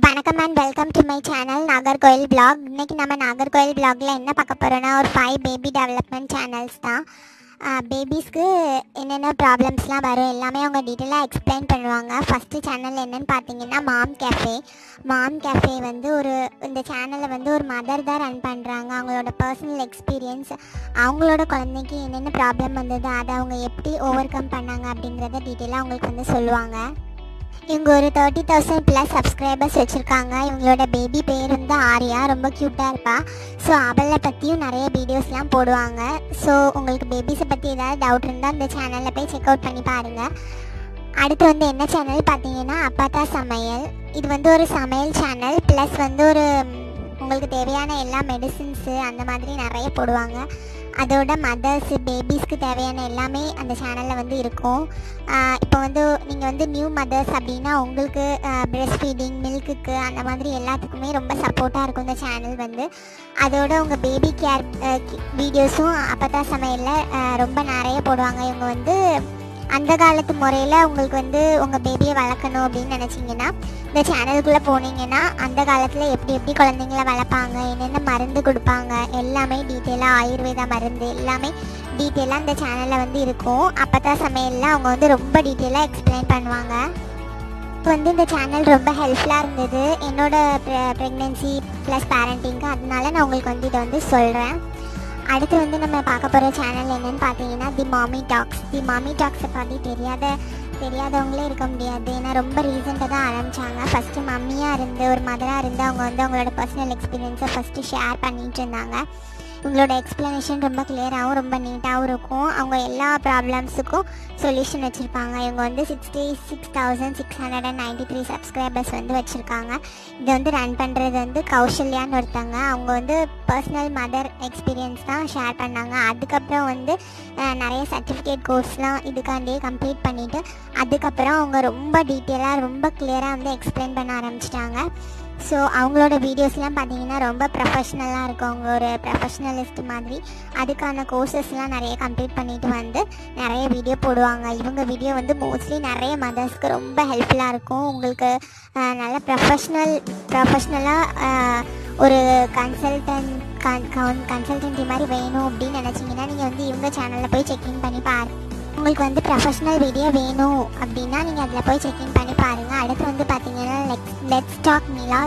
வணக்கம் and welcome to my channel Nagercoil blog இன்னைக்கு நம்ம நாகர்கோயில் பிளாகில் என்ன பார்க்க போகிறோன்னா ஒரு ஃபைவ் பேபி டெவலப்மெண்ட் சேனல்ஸ் தான் பேபிஸ்க்கு என்னென்ன ப்ராப்ளம்ஸ்லாம் வரும் எல்லாமே அவங்க டீட்டெயிலாக எக்ஸ்பிளைன் பண்ணுவாங்க ஃபஸ்ட்டு சேனல் என்னன்னு பார்த்தீங்கன்னா மாம் கேஃபே மாம் கேஃபே வந்து ஒரு இந்த சேனலை வந்து ஒரு மதர் தான் ரன் பண்ணுறாங்க அவங்களோட பர்சனல் எக்ஸ்பீரியன்ஸ் அவங்களோட குழந்தைக்கு என்னென்ன ப்ராப்ளம் வந்தது அதை அவங்க எப்படி ஓவர் கம் பண்ணாங்க அப்படிங்கிறத டீட்டெயிலாக அவங்களுக்கு வந்து சொல்லுவாங்க இவங்க ஒரு தேர்ட்டி தௌசண்ட் ப்ளஸ் சப்ஸ்கிரைபர்ஸ் வச்சுருக்காங்க இவங்களோட பேபி பேர் வந்து ஆர்யா ரொம்ப க்யூட்டாக இருப்பா ஸோ அவளை பற்றியும் நிறைய வீடியோஸ்லாம் போடுவாங்க ஸோ உங்களுக்கு பேபிஸை பற்றி ஏதாவது டவுட் இருந்தால் இந்த சேனலில் போய் செக் அவுட் பண்ணி பாருங்கள் அடுத்து வந்து என்ன சேனல் பார்த்தீங்கன்னா அப்பாத்தா சமையல் இது வந்து ஒரு சமையல் சேனல் ப்ளஸ் வந்து ஒரு ம், உங்களுக்கு தேவையான எல்லா மெடிசின்ஸு அந்த மாதிரி நிறைய போடுவாங்க அதோட மதர்ஸ் பேபிஸ்க்கு தேவையான எல்லாமே அந்த சேனலில் வந்து இருக்கும் ஆஹ் இப்போ வந்து நீங்கள் வந்து நியூ மதர்ஸ் அப்படின்னா உங்களுக்கு பிரெஸ்ட் ஃபீடிங் மில்க்குக்கு அந்த மாதிரி எல்லாத்துக்குமே ரொம்ப சப்போர்ட்டாக இருக்கும் இந்த சேனல் வந்து அதோட உங்கள் பேபி கேர் வீடியோஸும் அப்பதான் சமையலில் ரொம்ப நிறைய போடுவாங்க இவங்க வந்து அந்த காலத்து முறையில் உங்களுக்கு வந்து உங்கள் பேபியை வளர்க்கணும் அப்படின்னு நினச்சிங்கன்னா இந்த சேனலுக்குள்ளே போனீங்கன்னா அந்த காலத்தில் எப்படி எப்படி குழந்தைங்கள வளர்ப்பாங்க என்னென்ன மருந்து கொடுப்பாங்க எல்லாமே டீட்டெயிலாக ஆயுர்வேதா மருந்து எல்லாமே டீட்டெயிலாக அந்த சேனலில் வந்து இருக்கும் அப்பதான் சமையலில் அவங்க வந்து ரொம்ப டீட்டெயிலாக எக்ஸ்பிளைன் பண்ணுவாங்க இப்போ வந்து இந்த சேனல் ரொம்ப ஹெல்ப்ஃபுல்லாக இருந்தது என்னோட ப்ரெக்னென்சி ப்ளஸ் பேரண்டிங்க்கு அதனால நான் உங்களுக்கு வந்து இதை வந்து சொல்கிறேன் அடுத்து வந்து நம்ம பார்க்க போகிற சேனல் என்னன்னு பார்த்தீங்கன்னா தி மாமி டாக்ஸ் தி மாமி டாக்ஸை பற்றி தெரியாத தெரியாதவங்களே இருக்க முடியாது ஏன்னா ரொம்ப ரீசெண்டாக தான் ஆரம்பித்தாங்க ஃபஸ்ட்டு மம்மியாக இருந்து ஒரு மதராக இருந்து அவங்க வந்து அவங்களோட பர்சனல் எக்ஸ்பீரியன்ஸை ஃபஸ்ட்டு ஷேர் பண்ணிட்டு இருந்தாங்க இவங்களோட எக்ஸ்ப்ளனேஷன் ரொம்ப கிளியராகவும் ரொம்ப நீட்டாகவும் இருக்கும் அவங்க எல்லா ப்ராப்ளம்ஸுக்கும் சொல்யூஷன் வச்சுருப்பாங்க இவங்க வந்து sixty six thousand six hundred and ninety three subscribers வந்து வச்சுருக்காங்க இதை வந்து ரன் பண்ணுறது வந்து கௌசல்யான்னு ஒருத்தங்க அவங்க வந்து பர்சனல் மதர் எக்ஸ்பீரியன்ஸ் தான் ஷேர் பண்ணாங்க அதுக்கப்புறம் வந்து அஹ், நிறைய சர்டிஃபிகேட் கோர்ஸ்லாம் இதுக்காண்டியே கம்ப்ளீட் பண்ணிவிட்டு அதுக்கப்புறம் அவங்க ரொம்ப டீட்டெயிலாக ரொம்ப கிளியராக வந்து எக்ஸ்பிளைன் பண்ண ஆரம்பிச்சிட்டாங்க ஸோ அவங்களோட வீடியோஸ்லாம் பார்த்தீங்கன்னா ரொம்ப ப்ரொஃபஷ்னலாக இருக்கும் அவங்க ஒரு ப்ரொஃபஷ்னலிஸ்ட் மாதிரி அதுக்கான கோர்சஸ்லாம் நிறைய கம்ப்ளீட் பண்ணிட்டு வந்து நிறைய வீடியோ போடுவாங்க இவங்க வீடியோ வந்து மோஸ்ட்லி நிறைய மதர்ஸ்க்கு ரொம்ப ஹெல்ப்ஃபுல்லாக இருக்கும் உங்களுக்கு அஹ், நல்ல ப்ரொஃபஷ்னல் ப்ரொஃபஷ்னலாக ஒரு கன்சல்டன்ட் கன் கன்சல்டன்சி மாதிரி வேணும் அப்படின்னு நினச்சிங்கன்னா நீங்கள் வந்து இவங்க சேனலில் போய் செக்இன் பண்ணி பாரு உங்களுக்கு வந்து ப்ரொஃபஷ்னல் வீடியோ வேணும் அப்படின்னா நீங்கள் அதில் போய் செக்இன் பண்ணி பாருங்கள் அடுத்து வந்து பார்த்தீங்கன்னா let's let's talk Nila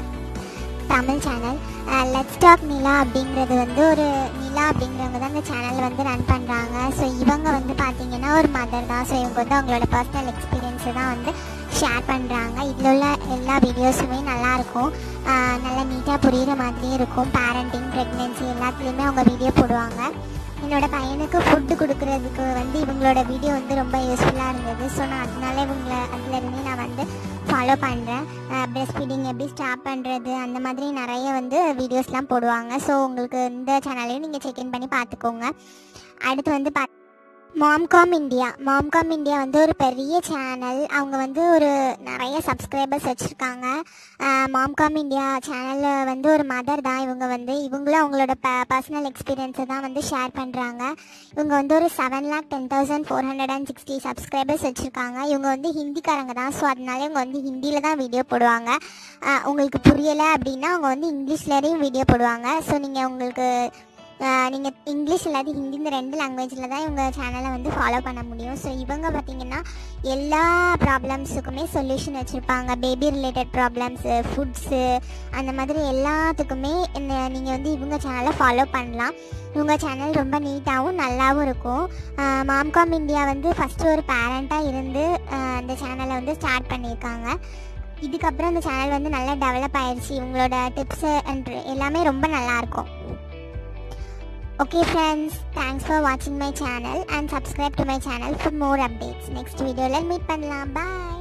Tamil channel let's talk Nila அப்படிங்கிறது வந்து ஒரு நிலா அப்படிங்கிறவங்க தான் இந்த சேனல் வந்து ரன் பண்ணுறாங்க ஸோ இவங்க வந்து பார்த்தீங்கன்னா ஒரு மதர் தான் ஸோ இவங்க வந்து அவங்களோட பர்சனல் எக்ஸ்பீரியன்ஸை தான் வந்து ஷேர் பண்ணுறாங்க இதில் உள்ள எல்லா வீடியோஸுமே நல்லாயிருக்கும் நல்லா நீட்டாக புரிகிற மாதிரியும் இருக்கும் பேரண்டிங் ப்ரெக்னென்சி எல்லாத்துலேயுமே அவங்க வீடியோ போடுவாங்க என்னோட பையனுக்கு ஃபுட்டு கொடுக்குறதுக்கு வந்து இவங்களோட வீடியோ வந்து ரொம்ப யூஸ்ஃபுல்லாக இருந்தது ஸோ நான் அதனால இவங்கள அதுலேருந்து நான் வந்து ஃபாலோ பண்ணுறேன் பிரஸ்ட் ஃபீடிங் எப்படி ஸ்டாப் பண்ணுறது அந்த மாதிரி நிறைய வந்து வீடியோஸ்லாம் போடுவாங்க ஸோ உங்களுக்கு இந்த சேனலையும் நீங்கள் செக்இன் பண்ணி பார்த்துக்கோங்க அடுத்து வந்து பா மாம்காம் இந்தியா மாம்காம் இந்தியா வந்து ஒரு பெரிய சேனல் அவங்க வந்து ஒரு நிறைய சப்ஸ்கிரைபர்ஸ் வச்சுருக்காங்க மாம்காம் இந்தியா சேனலில் வந்து ஒரு மதர் தான் இவங்க வந்து இவங்களும் அவங்களோட ப பர்சனல் எக்ஸ்பீரியன்ஸை தான் வந்து ஷேர் பண்ணுறாங்க இவங்க வந்து ஒரு seven lakh ten thousand four hundred and sixty subscribers வச்சுருக்காங்க இவங்க வந்து ஹிந்திக்காரங்க தான் ஸோ அதனால இவங்க வந்து ஹிந்தியில் தான் வீடியோ போடுவாங்க ஆஹ் உங்களுக்கு புரியலை அப்படின்னா அவங்க வந்து இங்கிலீஷ்லேயும் வீடியோ போடுவாங்க ஸோ நீங்கள் உங்களுக்கு நீங்கள் இங்கிலீஷ் இல்லாத ஹிந்தி இந்த ரெண்டு லாங்குவேஜில் தான் இவங்க சேனலை வந்து ஃபாலோ பண்ண முடியும் ஸோ இவங்க பார்த்தீங்கன்னா எல்லா ப்ராப்ளம்ஸுக்குமே சொல்யூஷன் வச்சுருப்பாங்க பேபி ரிலேட்டட் ப்ராப்ளம்ஸு ஃபுட்ஸு அந்த மாதிரி எல்லாத்துக்குமே நீங்கள் வந்து இவங்க சேனலை ஃபாலோ பண்ணலாம் இவங்க சேனல் ரொம்ப நீட்டாகவும் நல்லாவும் இருக்கும் மாம்காம் இந்தியா வந்து ஃபஸ்ட்டு ஒரு பேரண்ட்டாக இருந்து ஆஹ் இந்த சேனலை வந்து ஸ்டார்ட் பண்ணியிருக்காங்க இதுக்கப்புறம் இந்த சேனல் வந்து நல்லா டெவலப் ஆயிடுச்சு இவங்களோட டிப்ஸு அண்ட் எல்லாமே ரொம்ப நல்லாயிருக்கும் Okay friends, thanks for watching my channel and subscribe to my channel for more updates. Next video, let meet பண்ணலாம் bye